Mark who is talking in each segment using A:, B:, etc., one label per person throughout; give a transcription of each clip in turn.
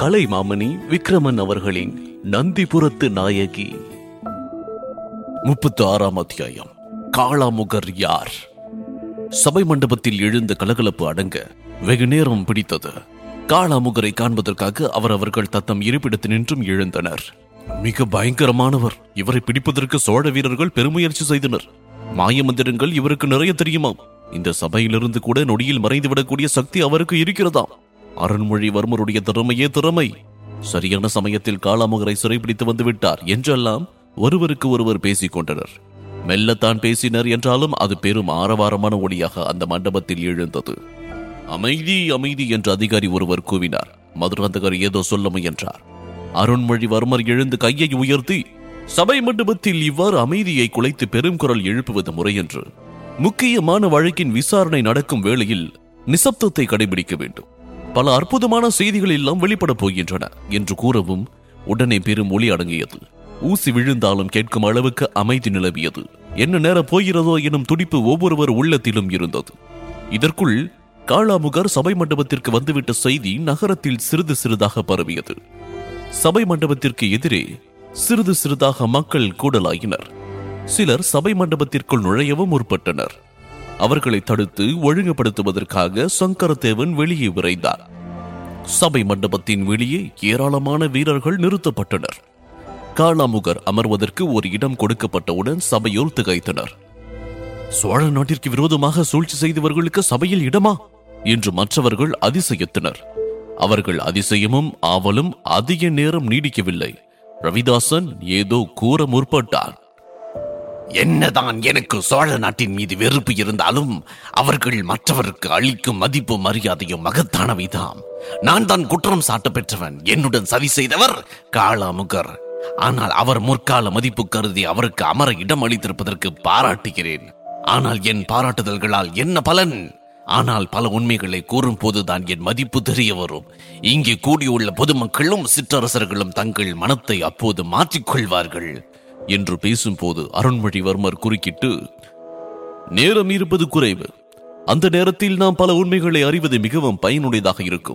A: கலைமாமணி விக்ரமன் அவர்களின் நந்திபுரத்து நாயகி முப்பத்து ஆறாம் அத்தியாயம் காளாமுகர் யார் சபை மண்டபத்தில் எழுந்த கலகலப்பு அடங்க வெகு நேரம் பிடித்தது காளாமுகரை காண்பதற்காக அவர் அவர்கள் தத்தம் இருப்பிடத்தினின்றும் எழுந்தனர் மிக பயங்கரமானவர் இவரை பிடிப்பதற்கு சோழ வீரர்கள் பெருமுயற்சி செய்தனர் மாயமந்திரங்கள் இவருக்கு நிறைய தெரியுமாம் இந்த சபையிலிருந்து கூட நொடியில் மறைந்துவிடக்கூடிய சக்தி அவருக்கு இருக்கிறதாம் அருண்மொழிவர்மருடைய திறமையே திறமை சரியான சமயத்தில் காளாமுகரை சிறைப்பிடித்து வந்து விட்டார் என்றெல்லாம் ஒருவருக்கு ஒருவர் பேசிக் கொண்டனர் மெல்லத்தான் பேசினர் என்றாலும் அது பெரும் ஆரவாரமான ஒளியாக அந்த மண்டபத்தில் எழுந்தது அமைதி அமைதி என்று அதிகாரி ஒருவர் கூவினார் மதுராந்தகர் ஏதோ சொல்ல முயன்றார் அருண்மொழிவர்மர் எழுந்து கையை உயர்த்தி சபை மண்டபத்தில் இவ்வாறு அமைதியை குலைத்து பெரும் குரல் எழுப்புவது முறையென்று முக்கியமான வழக்கின் விசாரணை நடக்கும் வேளையில் நிசப்தத்தை கடைபிடிக்க வேண்டும் பல அற்புதமான செய்திகள் எல்லாம் வெளிப்படப் போகின்றன என்று கூறவும் உடனே பெரும் ஒளி அடங்கியது ஊசி விழுந்தாலும் கேட்கும் அளவுக்கு அமைதி நிலவியது என்ன நேரம் போகிறதோ எனும் துடிப்பு ஒவ்வொருவர் உள்ளத்திலும் இருந்தது இதற்குள் காளாமுகர் சபை மண்டபத்திற்கு வந்துவிட்ட செய்தி நகரத்தில் சிறிது சிறிதாக பரவியது சபை மண்டபத்திற்கு எதிரே சிறிது சிறிதாக மக்கள் கூடலாயினர் சிலர் சபை மண்டபத்திற்குள் நுழையவும் முற்பட்டனர் அவர்களை தடுத்து ஒழுங்குபடுத்துவதற்காக சங்கரதேவன் வெளியே விரைந்தார் சபை மண்டபத்தின் வெளியே ஏராளமான வீரர்கள் நிறுத்தப்பட்டனர் காளாமுகர் அமர்வதற்கு ஒரு இடம் கொடுக்கப்பட்டவுடன் சபையோர் திகைத்தனர் சோழ நாட்டிற்கு விரோதமாக சூழ்ச்சி செய்தவர்களுக்கு சபையில் இடமா என்று மற்றவர்கள் அதிசயத்தனர் அவர்கள் அதிசயமும் ஆவலும் அதிக நேரம் நீடிக்கவில்லை ரவிதாசன் ஏதோ கூற முற்பட்டான்
B: என்னதான் எனக்கு சோழ நாட்டின் மீது வெறுப்பு இருந்தாலும் அவர்கள் மற்றவருக்கு அளிக்கும் மதிப்பு மரியாதையும் மகத்தானவைதாம் நான் தான் குற்றம் சாட்ட பெற்றவன் என்னுடன் சதி செய்தவர் காளாமுகர் ஆனால் அவர் முற்கால மதிப்பு கருதி அவருக்கு அமர இடம் அளித்திருப்பதற்கு பாராட்டுகிறேன் ஆனால் என் பாராட்டுதல்களால் என்ன பலன் ஆனால் பல உண்மைகளை கூறும் போதுதான் என் மதிப்பு தெரிய வரும் இங்கே கூடியுள்ள பொதுமக்களும் சிற்றரசர்களும் தங்கள் மனத்தை அப்போது மாற்றிக்கொள்வார்கள்
A: என்று பேசும்போது அருண்மொழிவர்மர் குறுக்கிட்டு நேரம் இருப்பது குறைவு அந்த நேரத்தில் நாம் பல உண்மைகளை அறிவது மிகவும் பயனுடையதாக இருக்கும்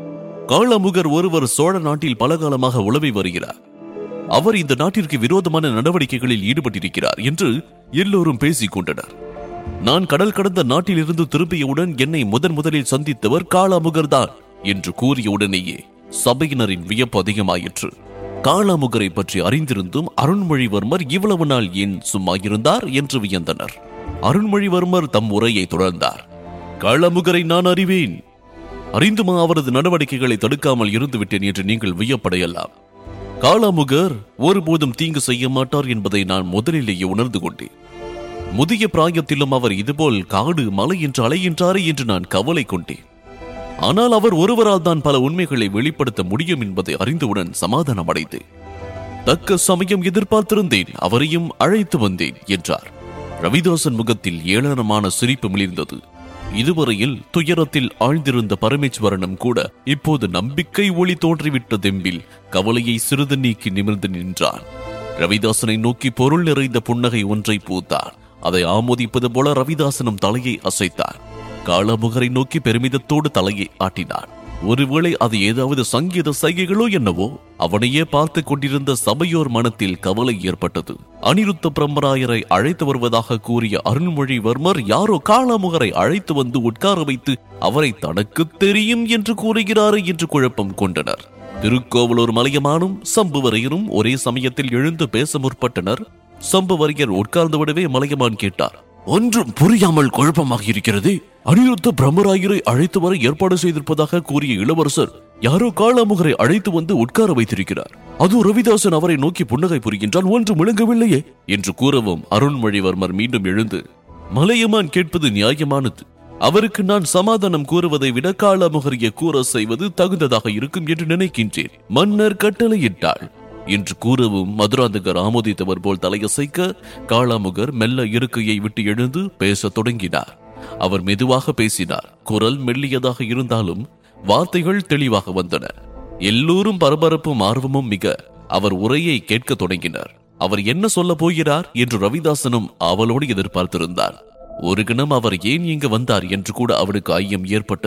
A: காளமுகர் ஒருவர் சோழ நாட்டில் பல காலமாக உழவி வருகிறார் அவர் இந்த நாட்டிற்கு விரோதமான நடவடிக்கைகளில் ஈடுபட்டிருக்கிறார் என்று எல்லோரும் பேசிக் கொண்டனர் நான் கடல் கடந்த நாட்டிலிருந்து திரும்பியவுடன் என்னை முதன் முதலில் சந்தித்தவர் காளாமுகர் தான் என்று கூறியவுடனேயே சபையினரின் வியப்பு அதிகமாயிற்று காளாமுகரை பற்றி அறிந்திருந்தும் அருண்மொழிவர்மர் இவ்வளவு நாள் ஏன் சும்மா இருந்தார் என்று வியந்தனர் அருண்மொழிவர்மர் தம் உரையை தொடர்ந்தார் காளாமுகரை நான் அறிவேன் அறிந்துமா அவரது நடவடிக்கைகளை தடுக்காமல் இருந்துவிட்டேன் என்று நீங்கள் வியப்படையலாம் காளாமுகர் ஒருபோதும் தீங்கு செய்ய மாட்டார் என்பதை நான் முதலிலேயே உணர்ந்து கொண்டேன் முதிய பிராயத்திலும் அவர் இதுபோல் காடு மலை என்று அலைகின்றாரே என்று நான் கவலை கொண்டேன் ஆனால் அவர் ஒருவரால் தான் பல உண்மைகளை வெளிப்படுத்த முடியும் என்பதை அறிந்தவுடன் சமாதானம் அடைந்தேன் தக்க சமயம் எதிர்பார்த்திருந்தேன் அவரையும் அழைத்து வந்தேன் என்றார் ரவிதாசன் முகத்தில் ஏளனமான சிரிப்பு மிளிர்ந்தது இதுவரையில் துயரத்தில் ஆழ்ந்திருந்த பரமேஸ்வரனும் கூட இப்போது நம்பிக்கை ஒளி தோன்றிவிட்ட தெம்பில் கவலையை சிறிது நீக்கி நிமிர்ந்து நின்றான் ரவிதாசனை நோக்கி பொருள் நிறைந்த புன்னகை ஒன்றை பூத்தான் அதை ஆமோதிப்பது போல ரவிதாசனும் தலையை அசைத்தான் காளமுகரை நோக்கி பெருமிதத்தோடு தலையை ஆட்டினான் ஒருவேளை அது ஏதாவது சங்கீத சைகைகளோ என்னவோ அவனையே பார்த்து கொண்டிருந்த சபையோர் மனத்தில் கவலை ஏற்பட்டது அனிருத்த பிரம்மராயரை அழைத்து வருவதாக கூறிய அருண்மொழிவர்மர் யாரோ காளமுகரை அழைத்து வந்து உட்கார வைத்து அவரை தனக்கு தெரியும் என்று கூறுகிறாரே என்று குழப்பம் கொண்டனர் திருக்கோவலூர் மலையமானும் சம்புவரையரும் ஒரே சமயத்தில் எழுந்து பேச முற்பட்டனர் சம்புவரையர் உட்கார்ந்து விடவே மலையமான் கேட்டார் ஒன்றும் புரியாமல் குழப்பமாக இருக்கிறது அனிருத்த பிரம்மராயரை அழைத்து வர ஏற்பாடு செய்திருப்பதாக கூறிய இளவரசர் யாரோ காளாமுகரை அழைத்து வந்து உட்கார வைத்திருக்கிறார் அது ரவிதாசன் அவரை நோக்கி புன்னகை புரிகின்றான் ஒன்று முழங்கவில்லையே என்று கூறவும் அருண்மொழிவர்மர் மீண்டும் எழுந்து மலையமான் கேட்பது நியாயமானது அவருக்கு நான் சமாதானம் கூறுவதை விட காளாமுகரிய கூற செய்வது தகுந்ததாக இருக்கும் என்று நினைக்கின்றேன் மன்னர் கட்டளையிட்டாள் என்று கூறவும் மதுராந்தகர் ஆமோதித்தவர் போல் தலையசைக்க காளாமுகர் மெல்ல இருக்கையை விட்டு எழுந்து பேசத் தொடங்கினார் அவர் மெதுவாக பேசினார் குரல் மெல்லியதாக இருந்தாலும் வார்த்தைகள் தெளிவாக வந்தன எல்லோரும் பரபரப்பும் ஆர்வமும் மிக அவர் உரையை கேட்கத் தொடங்கினர் அவர் என்ன சொல்ல போகிறார் என்று ரவிதாசனும் அவளோடு எதிர்பார்த்திருந்தார் ஒரு கணம் அவர் ஏன் இங்கு வந்தார் என்று கூட அவனுக்கு ஐயம் ஏற்பட்டது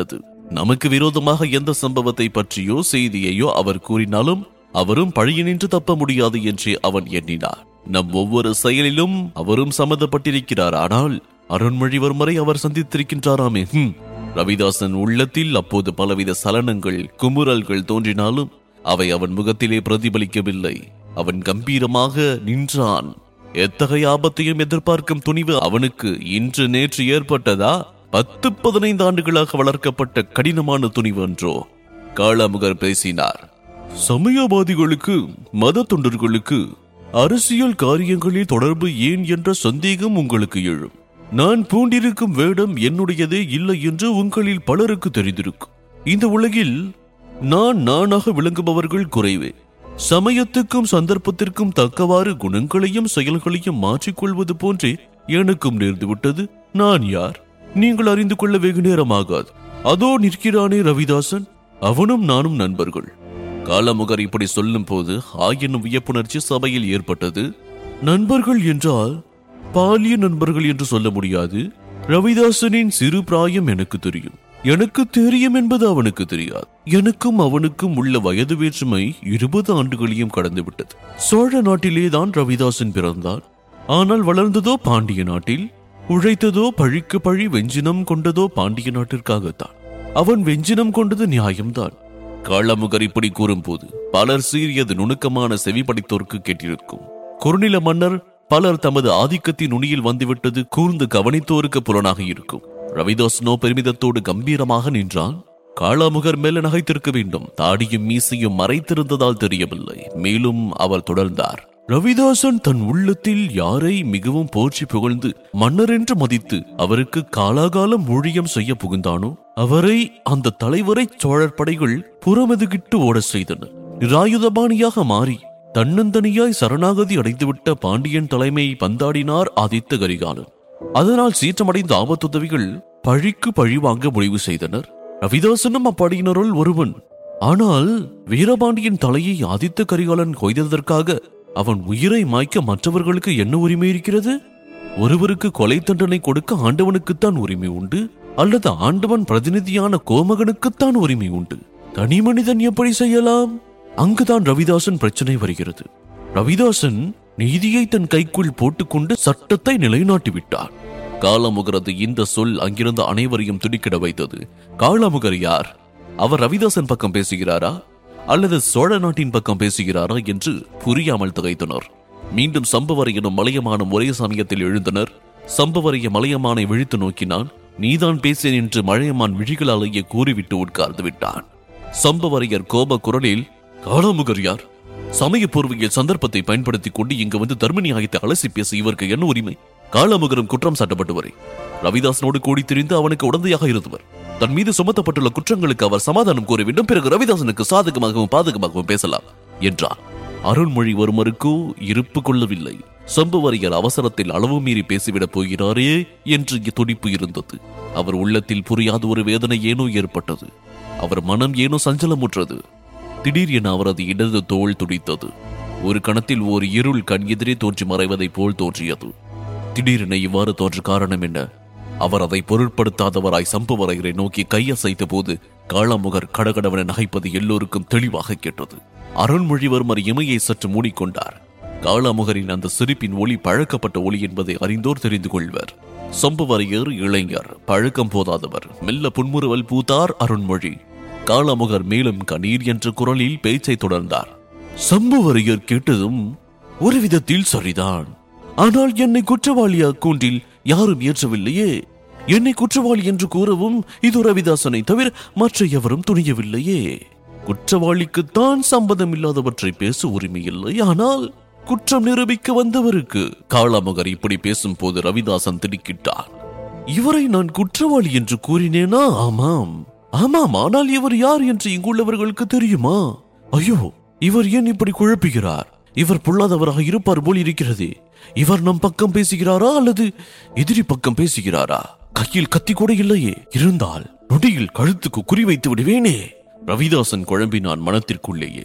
A: நமக்கு விரோதமாக எந்த சம்பவத்தை பற்றியோ செய்தியையோ அவர் கூறினாலும் அவரும் பழியினின்று தப்ப முடியாது என்றே அவன் எண்ணினார் நம் ஒவ்வொரு செயலிலும் அவரும் சம்மந்தப்பட்டிருக்கிறார் ஆனால் அருண்மொழிவர்மரை அவர் சந்தித்திருக்கின்றாராமே ஹும். ரவிதாசன் உள்ளத்தில் அப்போது பலவித சலனங்கள் குமுறல்கள் தோன்றினாலும் அவை அவன் முகத்திலே பிரதிபலிக்கவில்லை அவன் கம்பீரமாக நின்றான் எத்தகைய ஆபத்தையும் எதிர்பார்க்கும் துணிவு அவனுக்கு இன்று நேற்று ஏற்பட்டதா பத்து பதினைந்து ஆண்டுகளாக வளர்க்கப்பட்ட கடினமான துணிவு என்றோ காளாமுகர் பேசினார் சமயவாதிகளுக்கு மத தொண்டர்களுக்கு அரசியல் காரியங்களில் தொடர்பு ஏன் என்ற சந்தேகம் உங்களுக்கு எழும் நான் பூண்டிருக்கும் வேடம் என்னுடையதே இல்லை என்று உங்களில் பலருக்கு தெரிந்திருக்கும் இந்த உலகில் நான் நானாக விளங்குபவர்கள் குறைவே சமயத்துக்கும் சந்தர்ப்பத்திற்கும் தக்கவாறு குணங்களையும் செயல்களையும் மாற்றிக்கொள்வது போன்றே எனக்கும் நேர்ந்துவிட்டது நான் யார் நீங்கள் அறிந்து கொள்ள வெகு நேரமாகாது அதோ நிற்கிறானே ரவிதாசன் அவனும் நானும் நண்பர்கள் காலமுகர் இப்படி சொல்லும் போது ஆயினும் வியப்புணர்ச்சி சபையில் ஏற்பட்டது நண்பர்கள் என்றால் பாலிய நண்பர்கள் என்று சொல்ல முடியாது ரவிதாசனின் சிறு பிராயம் எனக்கு தெரியும் எனக்கு தெரியும் என்பது அவனுக்கு தெரியாது எனக்கும் அவனுக்கும் உள்ள வயது வேற்றுமை இருபது ஆண்டுகளையும் கடந்துவிட்டது சோழ நாட்டிலே தான் ரவிதாசன் பிறந்தான் ஆனால் வளர்ந்ததோ பாண்டிய நாட்டில் உழைத்ததோ பழிக்கு பழி வெஞ்சினம் கொண்டதோ பாண்டிய நாட்டிற்காகத்தான் அவன் வெஞ்சினம் கொண்டது நியாயம்தான் காளமுகர் இப்படி கூறும்போது பலர் சீரியது நுணுக்கமான செவி படித்தோருக்கு கேட்டிருக்கும் குறுநில மன்னர் பலர் தமது ஆதிக்கத்தின் நுனியில் வந்துவிட்டது கூர்ந்து கவனித்தோருக்கு புலனாக இருக்கும் ரவிதாசனோ பெருமிதத்தோடு கம்பீரமாக நின்றான் காளாமுகர் மேல நகைத்திருக்க வேண்டும் தாடியும் மீசையும் மறைத்திருந்ததால் தெரியவில்லை மேலும் அவர் தொடர்ந்தார் ரவிதாசன் தன் உள்ளத்தில் யாரை மிகவும் போற்றி புகழ்ந்து மன்னர் என்று மதித்து அவருக்கு காலாகாலம் ஊழியம் செய்ய புகுந்தானோ அவரை அந்த தலைவரை சோழர் படைகள் புறமெதுகிட்டு ஓட செய்தனர் நிராயுதபாணியாக மாறி தன்னந்தனியாய் சரணாகதி அடைந்துவிட்ட பாண்டியன் தலைமையை பந்தாடினார் ஆதித்த கரிகாலன் அதனால் சீற்றமடைந்த ஆபத்துதவிகள் பழிக்கு பழி வாங்க முடிவு செய்தனர் ரவிதாசனும் அப்படையினருள் ஒருவன் ஆனால் வீரபாண்டியன் தலையை ஆதித்த கரிகாலன் கொய்ததற்காக அவன் உயிரை மாய்க்க மற்றவர்களுக்கு என்ன உரிமை இருக்கிறது ஒருவருக்கு கொலை தண்டனை கொடுக்க ஆண்டவனுக்குத்தான் உரிமை உண்டு அல்லது ஆண்டவன் பிரதிநிதியான கோமகனுக்குத்தான் உரிமை உண்டு தனி மனிதன் எப்படி செய்யலாம் அங்குதான் ரவிதாசன் பிரச்சனை வருகிறது ரவிதாசன் நீதியை தன் கைக்குள் போட்டுக்கொண்டு சட்டத்தை நிலைநாட்டி விட்டார் காலமுகரது இந்த சொல் அங்கிருந்த அனைவரையும் திடுக்கிட வைத்தது காலமுகர் யார் அவர் ரவிதாசன் பக்கம் பேசுகிறாரா அல்லது சோழ நாட்டின் பக்கம் பேசுகிறாரா என்று புரியாமல் திகைத்தனர் மீண்டும் சம்பவரை எனும் மலையமானம் ஒரே சமயத்தில் எழுந்தனர் சம்பவரைய மலையமானை விழித்து நோக்கினான் நீதான் பேசேன் என்று மழையமான் விழிகளாலேயே கூறிவிட்டு உட்கார்ந்து விட்டான் சம்பவரையர் கோப குரலில் காளாமுகர் யார் சமய பூர்வியில் சந்தர்ப்பத்தை பயன்படுத்திக் கொண்டு இங்கு வந்து தர்மநியாயத்தை அலசி பேச இவருக்கு என்ன உரிமை காளாமுகரும் குற்றம் சாட்டப்பட்டவரை ரவிதாசனோடு கூடி திரிந்து அவனுக்கு உடந்தையாக இருந்தவர் தன் மீது சுமத்தப்பட்டுள்ள குற்றங்களுக்கு அவர் சமாதானம் கூற வேண்டும் பிறகு ரவிதாசனுக்கு சாதகமாகவும் பாதகமாகவும் பேசலாம் என்றார் அருண்மொழிவர்மருக்கோ இருப்பு கொள்ளவில்லை சம்புவரையர் அவசரத்தில் அளவு மீறி பேசிவிடப் போகிறாரே என்று துடிப்பு இருந்தது அவர் உள்ளத்தில் புரியாத ஒரு வேதனை ஏனோ ஏற்பட்டது அவர் மனம் ஏனோ சஞ்சலமுற்றது திடீரென அவரது இடது தோள் துடித்தது ஒரு கணத்தில் ஓர் இருள் கண் எதிரே தோன்றி மறைவதைப் போல் தோன்றியது திடீரென இவ்வாறு தோன்ற காரணம் என்ன அவர் அதை பொருட்படுத்தாதவராய் சம்புவரையரை நோக்கி கையசைத்த போது காளாமுகர் கடகடவன நகைப்பது எல்லோருக்கும் தெளிவாக கேட்டது அருண்மொழிவர்மர் இமையை சற்று மூடிக்கொண்டார் காளாமுகரின் அந்த சிரிப்பின் ஒளி பழக்கப்பட்ட ஒளி என்பதை அறிந்தோர் தெரிந்து கொள்வர் சம்புவரையர் இளைஞர் பழக்கம் போதாதவர் மெல்ல புன்முறுவல் பூத்தார் அருண்மொழி காளாமுகர் மேலும் கணீர் என்ற குரலில் பேச்சை தொடர்ந்தார் சம்புவரையர் கேட்டதும் ஒரு விதத்தில் சரிதான் ஆனால் என்னை குற்றவாளியா கூண்டில் யாரும் ஏற்றவில்லையே என்னை குற்றவாளி என்று கூறவும் இது ரவிதாசனை தவிர மற்ற எவரும் துணியவில்லையே குற்றவாளிக்குத்தான் சம்பந்தம் இல்லாதவற்றை பேச உரிமை இல்லை ஆனால் குற்றம் நிரூபிக்க வந்தவருக்கு காளாமுகர் இப்படி பேசும்போது ரவிதாசன் திடுக்கிட்டார் இவரை நான் குற்றவாளி என்று கூறினேனா ஆமாம் ஆமாம் ஆனால் இவர் யார் என்று இங்குள்ளவர்களுக்கு தெரியுமா ஐயோ இவர் ஏன் இப்படி குழப்புகிறார் இவர் பொல்லாதவராக இருப்பார் போல் இருக்கிறது இவர் நம் பக்கம் பேசுகிறாரா அல்லது எதிரி பக்கம் பேசுகிறாரா கையில் கத்தி கூட இல்லையே இருந்தால் நொடியில் கழுத்துக்கு குறிவைத்து விடுவேனே ரவிதாசன் குழம்பினான் மனத்திற்குள்ளேயே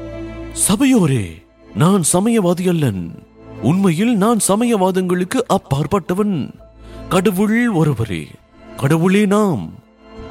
A: சபையோரே நான் சமயவாதி அல்லன் உண்மையில் நான் சமயவாதங்களுக்கு அப்பாற்பட்டவன் கடவுள் ஒருவரே கடவுளே நாம்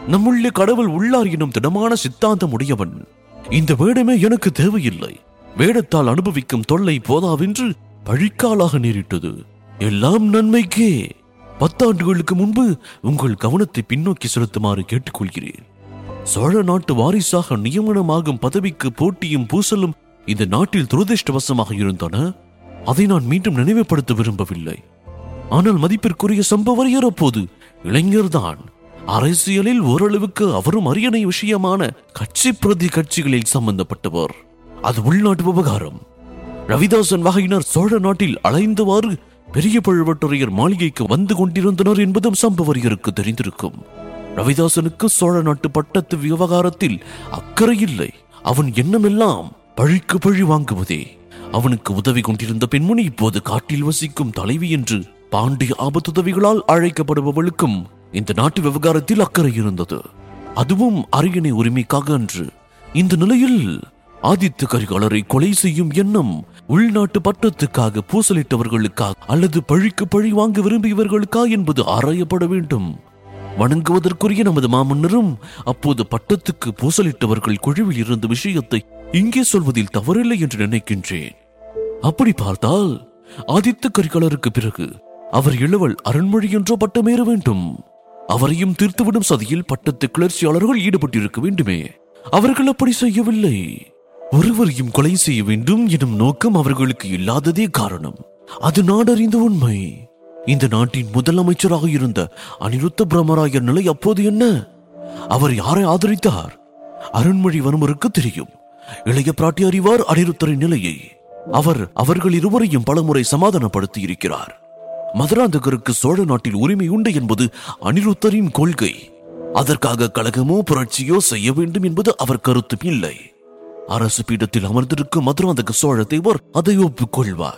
A: நம்முள்ளே கடவுள் உள்ளார் எனும் திடமான சித்தாந்தம் உடையவன் இந்த வேடமே எனக்கு தேவையில்லை வேடத்தால் அனுபவிக்கும் தொல்லை போதாவென்று பழிக்காலாக நேரிட்டது எல்லாம் நன்மைக்கே பத்தாண்டுகளுக்கு முன்பு உங்கள் கவனத்தை பின்னோக்கி செலுத்துமாறு கேட்டுக்கொள்கிறேன் சோழ நாட்டு வாரிசாக நியமனமாகும் பதவிக்கு போட்டியும் பூசலும் இந்த நாட்டில் துரதிருஷ்டவசமாக இருந்தன அதை நான் மீண்டும் நினைவுபடுத்த விரும்பவில்லை ஆனால் மதிப்பிற்குரிய சம்பவரையர் அப்போது இளைஞர்தான் அரசியலில் ஓரளவுக்கு அவரும் அரியணை விஷயமான கட்சி பிரதி கட்சிகளில் சம்பந்தப்பட்டவர் அது உள்நாட்டு விவகாரம் ரவிதாசன் வகையினர் சோழ நாட்டில் அலைந்தவாறு பெரிய பழுவட்டுறையர் மாளிகைக்கு வந்து கொண்டிருந்தனர் என்பதும் சம்பவரியருக்கு தெரிந்திருக்கும் ரவிதாசனுக்கு சோழ நாட்டு பட்டத்து விவகாரத்தில் அக்கறை இல்லை அவன் எண்ணமெல்லாம் பழிக்கு பழி வாங்குவதே அவனுக்கு உதவி கொண்டிருந்த பெண்மணி இப்போது காட்டில் வசிக்கும் தலைவி என்று பாண்டிய ஆபத்துதவிகளால் அழைக்கப்படுபவளுக்கும் இந்த நாட்டு விவகாரத்தில் அக்கறை இருந்தது அதுவும் அரியணை உரிமைக்காக அன்று இந்த நிலையில் ஆதித்த கரிகாலரை கொலை செய்யும் எண்ணம் உள்நாட்டு பட்டத்துக்காக பூசலிட்டவர்களுக்கா அல்லது பழிக்கு பழி வாங்க விரும்பியவர்களுக்கா என்பது ஆராயப்பட வேண்டும் வணங்குவதற்குரிய நமது மாமன்னரும் அப்போது பட்டத்துக்கு பூசலிட்டவர்கள் குழுவில் இருந்த விஷயத்தை இங்கே சொல்வதில் தவறில்லை என்று நினைக்கின்றேன் அப்படி பார்த்தால் ஆதித்த கரிகாலருக்கு பிறகு அவர் இளவல் அருண்மொழி என்றோ பட்டமேற வேண்டும் அவரையும் தீர்த்துவிடும் சதியில் பட்டத்து கிளர்ச்சியாளர்கள் ஈடுபட்டிருக்க வேண்டுமே அவர்கள் அப்படி செய்யவில்லை ஒருவரையும் கொலை செய்ய வேண்டும் எனும் நோக்கம் அவர்களுக்கு இல்லாததே காரணம் அது நாடறிந்த உண்மை இந்த நாட்டின் முதலமைச்சராக இருந்த அனிருத்த பிரம்மராயர் நிலை அப்போது என்ன அவர் யாரை ஆதரித்தார் அருண்மொழிவர்மருக்கு தெரியும் இளைய பிராட்டி அறிவார் அனிருத்தரின் நிலையை அவர் அவர்கள் இருவரையும் பலமுறை சமாதானப்படுத்தி இருக்கிறார் மதுராந்தகருக்கு சோழ நாட்டில் உரிமை உண்டு என்பது அனிருத்தரின் கொள்கை அதற்காக கழகமோ புரட்சியோ செய்ய வேண்டும் என்பது அவர் கருத்தும் இல்லை அரசு பீடத்தில் அமர்ந்திருக்கும் மதுராந்தக சோழ தேவர் அதை ஒப்புக்கொள்வார்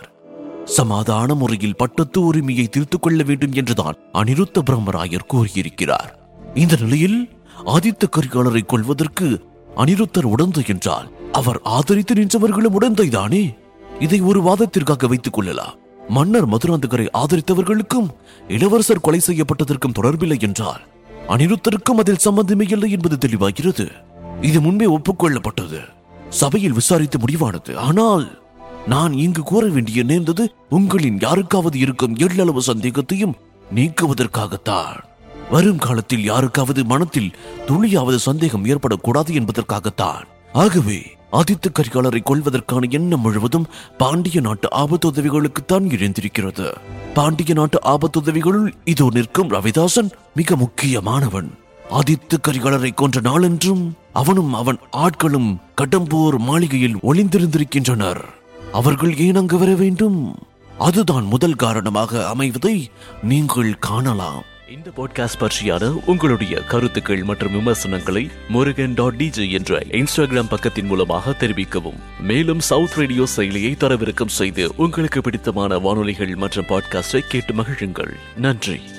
A: சமாதான முறையில் பட்டத்து உரிமையை தீர்த்துக் கொள்ள வேண்டும் என்றுதான் அனிருத்த பிரம்மராயர் கூறியிருக்கிறார் இந்த நிலையில் ஆதித்த கரிகாலரை கொள்வதற்கு அனிருத்தர் உடந்தை என்றால் அவர் ஆதரித்து நின்றவர்களும் உடந்தைதானே இதை ஒரு வாதத்திற்காக வைத்துக் கொள்ளலாம் மன்னர் மதுராந்தகரை ஆதரித்தவர்களுக்கும் இளவரசர் கொலை செய்யப்பட்டதற்கும் தொடர்பில்லை என்றால் அனிருத்தருக்கும் அதில் சம்பந்தமே இல்லை என்பது தெளிவாகிறது இது முன்பே ஒப்புக்கொள்ளப்பட்டது சபையில் விசாரித்து முடிவானது ஆனால் நான் இங்கு கூற வேண்டிய நேர்ந்தது உங்களின் யாருக்காவது இருக்கும் எள்ளளவு சந்தேகத்தையும் நீக்குவதற்காகத்தான் வரும் காலத்தில் யாருக்காவது மனத்தில் துளியாவது சந்தேகம் ஏற்படக்கூடாது என்பதற்காகத்தான் ஆகவே ஆதித்த கரிகாலரை கொள்வதற்கான எண்ணம் முழுவதும் பாண்டிய நாட்டு ஆபத்துதவிகளுக்குத்தான் இழந்திருக்கிறது பாண்டிய நாட்டு ஆபத்துதவிகளுள் இதோ நிற்கும் ரவிதாசன் மிக முக்கியமானவன் ஆதித்த கரிகாலரை கொன்ற நாளென்றும் அவனும் அவன் ஆட்களும் கடம்பூர் மாளிகையில் ஒளிந்திருந்திருக்கின்றனர் அவர்கள் ஏன் அங்கு வர வேண்டும் அதுதான் முதல் காரணமாக அமைவதை நீங்கள் காணலாம் இந்த பாட்காஸ்ட் பற்றியான உங்களுடைய கருத்துக்கள் மற்றும் விமர்சனங்களை முருகன் டாட் டிஜே என்ற இன்ஸ்டாகிராம் பக்கத்தின் மூலமாக தெரிவிக்கவும் மேலும் சவுத் ரேடியோ செயலியை தரவிறக்கம் செய்து உங்களுக்கு பிடித்தமான வானொலிகள் மற்றும் பாட்காஸ்டை கேட்டு மகிழுங்கள் நன்றி